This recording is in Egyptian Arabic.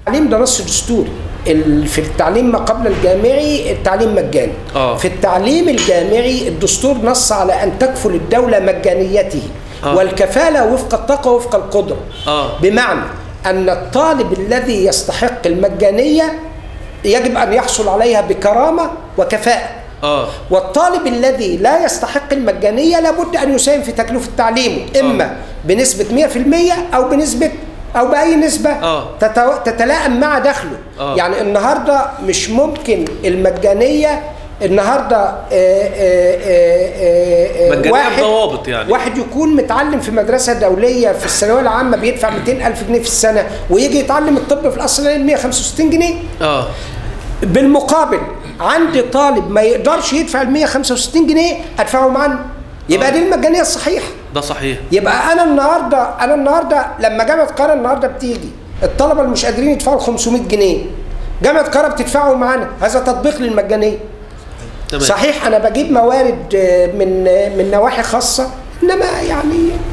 التعليم ده نص دستوري ال- في التعليم ما قبل الجامعي التعليم مجاني آه. في التعليم الجامعي الدستور نص على ان تكفل الدوله مجانيته آه. والكفاله وفق الطاقه وفق القدره آه. بمعنى ان الطالب الذي يستحق المجانيه يجب ان يحصل عليها بكرامه وكفاءه اه والطالب الذي لا يستحق المجانية لابد أن يساهم في تكلفة تعليمه إما بنسبة 100% أو بنسبة أو بأي نسبة آه. تتو- تتلائم مع دخله آه. يعني النهاردة مش ممكن المجانية النهارده آه، آه، آه، آه، آه، مجانية بضوابط يعني. واحد يكون متعلم في مدرسه دوليه في الثانويه العامه بيدفع 200 الف جنيه في السنه ويجي يتعلم الطب في الاصل 165 جنيه اه بالمقابل عندي طالب ما يقدرش يدفع ال 165 جنيه ادفعهم عنه يبقى آه. دي المجانيه الصحيحه ده صحيح يبقى انا النهارده انا النهارده لما جامعه القاهره النهارده بتيجي الطلبه اللي مش قادرين يدفعوا 500 جنيه جامعه القاهره بتدفعهم معانا هذا تطبيق للمجانيه تمام صحيح انا بجيب موارد آه، من آه، من نواحي خاصه انما يعني